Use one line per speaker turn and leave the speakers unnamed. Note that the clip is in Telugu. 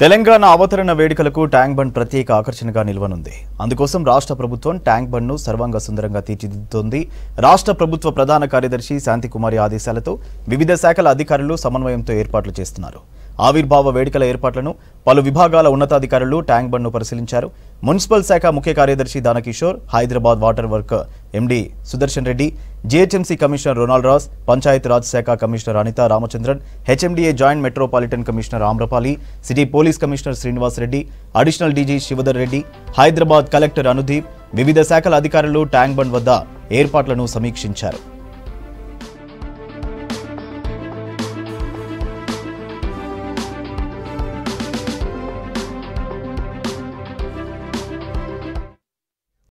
తెలంగాణ అవతరణ వేడుకలకు ట్యాంక్ బండ్ ప్రత్యేక ఆకర్షణగా నిల్వనుంది అందుకోసం రాష్ట్ర ప్రభుత్వం ట్యాంక్ బండ్ను సర్వాంగ సుందరంగా తీర్చిదిద్దుతోంది రాష్ట్ర ప్రభుత్వ ప్రధాన కార్యదర్శి శాంతికుమారి ఆదేశాలతో వివిధ శాఖల అధికారులు సమన్వయంతో ఏర్పాట్లు చేస్తున్నారు ఆవిర్భావ వేడుకల ఏర్పాట్లను పలు విభాగాల ఉన్నతాధికారులు ట్యాంక్ బండ్ను పరిశీలించారు మున్సిపల్ శాఖ ముఖ్య కార్యదర్శి Danakishore Hyderabad water work MD Sudarshan Reddy GHMC commissioner Ronald Ross Panchayat Raj శాఖ commissioner Anitha Ramachandran HMDA joint metropolitan commissioner Amrapali city police commissioner Srinivas Reddy additional DG Shivadhar Reddy Hyderabad collector Anudeep వివిధ శాఖల అధికారులు ట్యాంక్ బండ్ వద్ద ఏర్పాట్లను సమీక్షించారు